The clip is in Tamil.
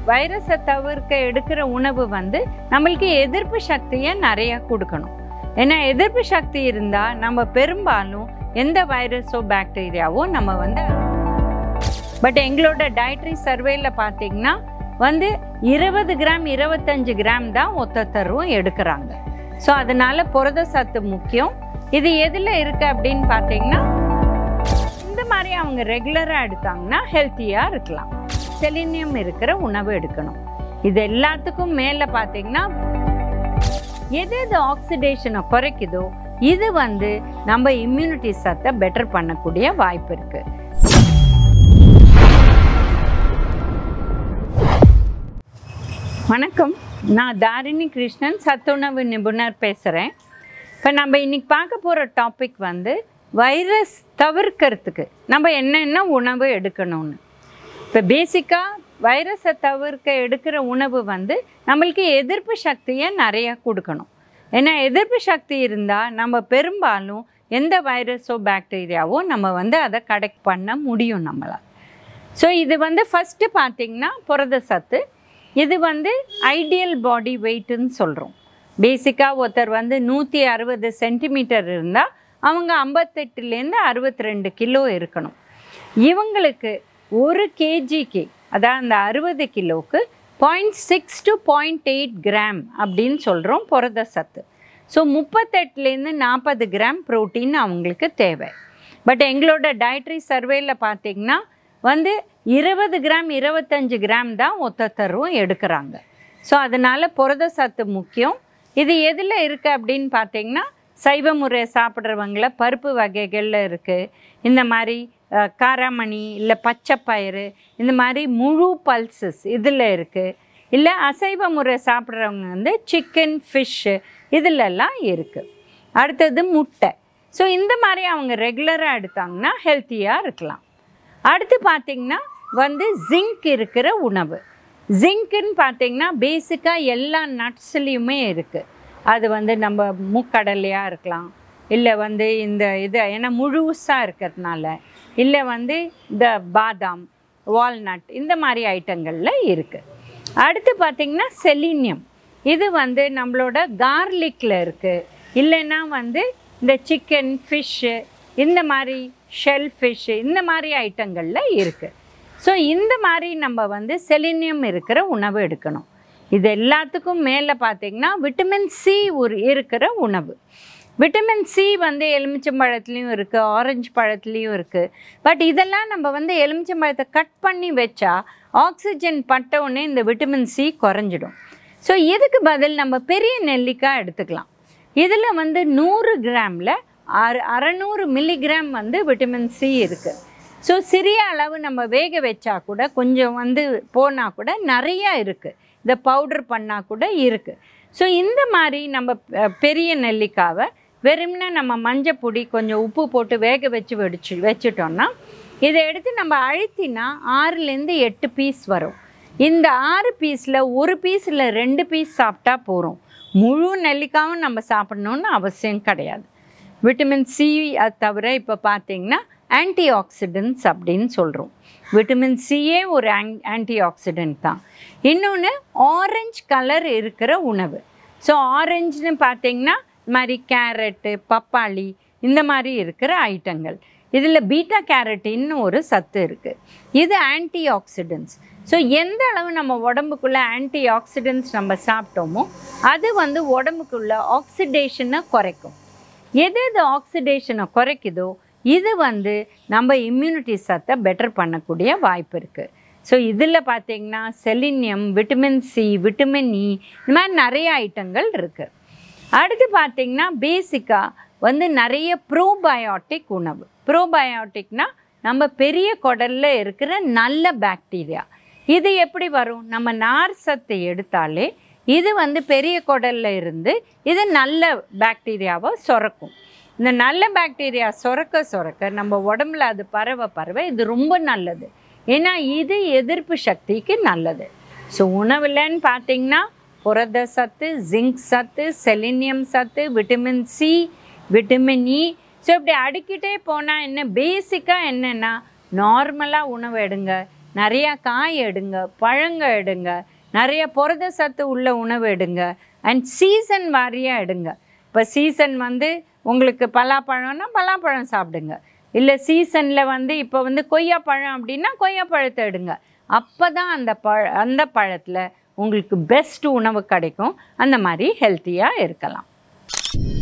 வைரஸை தவிர்க்க எடுக்கிற உணவு வந்து நம்மளுக்கு எதிர்ப்பு சக்தியை நிறையா கொடுக்கணும் ஏன்னா எதிர்ப்பு சக்தி இருந்தால் நம்ம பெரும்பாலும் எந்த வைரஸோ பாக்டீரியாவோ நம்ம வந்து பட் எங்களோட டயட்ரி சர்வேல பார்த்தீங்கன்னா வந்து இருபது கிராம் இருபத்தஞ்சு கிராம் தான் ஒத்தத்தரும் எடுக்கிறாங்க ஸோ அதனால புரத சத்து முக்கியம் இது எதில் இருக்கு அப்படின்னு பார்த்தீங்கன்னா இந்த மாதிரி அவங்க ரெகுலராக எடுத்தாங்கன்னா ஹெல்த்தியாக இருக்கலாம் செலினியம் இருக்கிற உணவு எடுக்கணும் இது எல்லாத்துக்கும் மேலே பார்த்தீங்கன்னா எது எது ஆக்சிடேஷனை குறைக்குதோ இது வந்து நம்ம இம்யூனிட்டி சத்தை பெட்டர் பண்ணக்கூடிய வாய்ப்பு இருக்குது வணக்கம் நான் தாரிணி கிருஷ்ணன் சத்துணவு நிபுணர் பேசுகிறேன் இப்போ நம்ம இன்னைக்கு பார்க்க போகிற டாபிக் வந்து வைரஸ் தவிர்க்கிறதுக்கு நம்ம என்னென்ன உணவு எடுக்கணும்னு இப்போ பேசிக்காக வைரஸை தவிர்க்க எடுக்கிற உணவு வந்து நம்மளுக்கு எதிர்ப்பு சக்தியை நிறையா கொடுக்கணும் ஏன்னா எதிர்ப்பு சக்தி இருந்தால் நம்ம பெரும்பாலும் எந்த வைரஸோ பாக்டீரியாவோ நம்ம வந்து அதை கரெக்ட் பண்ண முடியும் நம்மளால் ஸோ இது வந்து ஃபஸ்ட்டு பார்த்திங்கன்னா புரத சத்து இது வந்து ஐடியல் பாடி வெயிட்டுன்னு சொல்கிறோம் பேசிக்காக ஒருத்தர் வந்து நூற்றி அறுபது சென்டிமீட்டர் இருந்தால் அவங்க ஐம்பத்தெட்டுலேருந்து அறுபத்தி ரெண்டு கிலோ இருக்கணும் இவங்களுக்கு ஒரு கேஜிக்கு அதாவது அந்த அறுபது கிலோவுக்கு point six to point eight gram அப்படின்னு சொல்கிறோம் புரத சத்து ஸோ முப்பத்தெட்டுலேருந்து நாற்பது கிராம் ப்ரோட்டீன் அவங்களுக்கு தேவை பட் எங்களோட டயட்ரி சர்வேல பார்த்திங்கன்னா வந்து இருபது கிராம் இருபத்தஞ்சு கிராம் தான் ஒத்தத்தரும் எடுக்கிறாங்க ஸோ அதனால் புரத சத்து முக்கியம் இது எதில் இருக்குது அப்படின்னு பார்த்தீங்கன்னா சைவ முறை சாப்பிட்றவங்கள பருப்பு வகைகளில் இருக்குது இந்த மாதிரி அஹ், காராமணி இல்லை பச்சைப்பயிறு இந்த மாதிரி முழு பல்சஸ் இதில் இருக்குது இல்லை அசைவ முறை சாப்பிட்றவங்க வந்து சிக்கன் ஃபிஷ்ஷு இதிலெல்லாம் இருக்குது அடுத்தது முட்டை ஸோ இந்த மாதிரி அவங்க ரெகுலராக எடுத்தாங்கன்னா ஹெல்த்தியாக இருக்கலாம் அடுத்து பார்த்திங்கன்னா வந்து ஜிங்க் இருக்கிற உணவு ஜிங்க்குன்னு பார்த்தீங்கன்னா பேசிக்காக எல்லா நட்ஸ்லேயுமே இருக்குது அது வந்து நம்ம மூக்கடலையாக இருக்கலாம் இல்லை வந்து இந்த இது ஏன்னா முழுசாக இருக்கிறதுனால இல்லை வந்து இந்த பாதாம் வால்நட் இந்த மாதிரி ஐட்டங்களில் இருக்குது அடுத்து பார்த்திங்கன்னா செலினியம் இது வந்து நம்மளோட கார்லிக்கில் இருக்குது இல்லைன்னா வந்து இந்த சிக்கன் ஃபிஷ்ஷு இந்த மாதிரி ஷெல் ஃபிஷ்ஷு இந்த மாதிரி ஐட்டங்களில் இருக்குது ஸோ இந்த மாதிரி நம்ம வந்து செலினியம் இருக்கிற உணவு எடுக்கணும் இது எல்லாத்துக்கும் மேலே பார்த்தீங்கன்னா விட்டமின் சி ஒரு இருக்கிற உணவு விட்டமின் சி வந்து எலுமிச்சம்பழத்துலேயும் இருக்குது ஆரஞ்சு பழத்துலேயும் இருக்குது பட் இதெல்லாம் நம்ம வந்து எலுமிச்சம்பழத்தை கட் பண்ணி வச்சா ஆக்சிஜன் பட்ட உடனே இந்த விட்டமின் சி குறைஞ்சிடும் ஸோ இதுக்கு பதில் நம்ம பெரிய நெல்லிக்காய் எடுத்துக்கலாம் இதில் வந்து நூறு கிராமில் அறு அறநூறு மில்லிகிராம் வந்து விட்டமின் சி இருக்குது ஸோ சிறிய அளவு நம்ம வேக வச்சா கூட கொஞ்சம் வந்து போனால் கூட நிறையா இருக்குது இதை பவுடர் பண்ணால் கூட இருக்குது ஸோ இந்த மாதிரி நம்ம அஹ், பெரிய நெல்லிக்காவை வெறும்னா நம்ம மஞ்சள் பொடி கொஞ்சம் உப்பு போட்டு வேக வச்சு வெடிச்சு வச்சுட்டோம்னா இதை எடுத்து நம்ம அழுத்தினா ஆறுலேருந்து எட்டு பீஸ் வரும் இந்த ஆறு பீஸில் ஒரு பீஸில் ரெண்டு பீஸ் சாப்பிட்டா போகிறோம் முழு நெல்லிக்காவும் நம்ம சாப்பிடணுன்னு அவசியம் கிடையாது விட்டமின் சி அது தவிர இப்போ பார்த்தீங்கன்னா ஆன்டி ஆக்சிடென்ட்ஸ் அப்படின்னு சொல்கிறோம் விட்டமின் சியே ஒரு ஆன் ஆன்டி ஆக்சிடென்ட் தான் இன்னொன்று ஆரஞ்சு கலர் இருக்கிற உணவு ஸோ ஆரஞ்சுன்னு பார்த்தீங்கன்னா இந்த மாதிரி கேரட்டு பப்பாளி இந்த மாதிரி இருக்கிற ஐட்டங்கள் இதில் பீட்டா கேரட்டின்னு ஒரு சத்து இருக்குது இது ஆன்டி ஆக்சிடென்ட்ஸ் ஸோ எந்த அளவு நம்ம உடம்புக்குள்ளே ஆன்டி ஆக்சிடென்ட்ஸ் நம்ம சாப்பிட்டோமோ அது வந்து உடம்புக்குள்ள ஆக்சிடேஷனை குறைக்கும் எது எது ஆக்சிடேஷனை குறைக்குதோ இது வந்து நம்ம இம்யூனிட்டி சத்தை பெட்டர் பண்ணக்கூடிய வாய்ப்பு இருக்குது ஸோ இதில் பார்த்தீங்கன்னா selenium vitamin C vitamin E இந்த மாதிரி நிறைய ஐட்டங்கள் இருக்குது அடுத்து பார்த்தீங்கன்னா பேசிக்காக வந்து நிறைய ப்ரோபயோட்டிக் உணவு ப்ரோபயோட்டிக்னா நம்ம பெரிய குடலில் இருக்கிற நல்ல பாக்டீரியா இது எப்படி வரும் நம்ம நார் சத்தை எடுத்தாலே இது வந்து பெரிய குடலில் இருந்து இது நல்ல பாக்டீரியாவை சுரக்கும் இந்த நல்ல பாக்டீரியா சுரக்க சுரக்க நம்ம உடம்புல அது பரவ பரவ இது ரொம்ப நல்லது ஏன்னா இது எதிர்ப்பு சக்திக்கு நல்லது ஸோ உணவுலன்னு பார்த்தீங்கன்னா புரத சத்து ஜிங்க் சத்து செலினியம் சத்து vitamin C vitamin E so இப்படி அடுக்கிட்டே போனால் என்ன பேசிக்காக என்னென்னா நார்மலாக உணவு எடுங்க நிறையா காய் எடுங்க பழங்க எடுங்க நிறைய புரத சத்து உள்ள உணவு எடுங்க அண்ட் சீசன் வாரியாக எடுங்க இப்போ சீசன் வந்து உங்களுக்கு பலாப்பழம்னா பலாப்பழம் சாப்பிடுங்க இல்லை சீசனில் வந்து இப்போ வந்து கொய்யாப்பழம் அப்படின்னா கொய்யாப்பழத்தை எடுங்க அப்போ தான் அந்த பழ அந்த பழத்தில் உங்களுக்கு பெஸ்ட் உணவு கிடைக்கும் அந்த மாதிரி ஹெல்த்தியாக இருக்கலாம்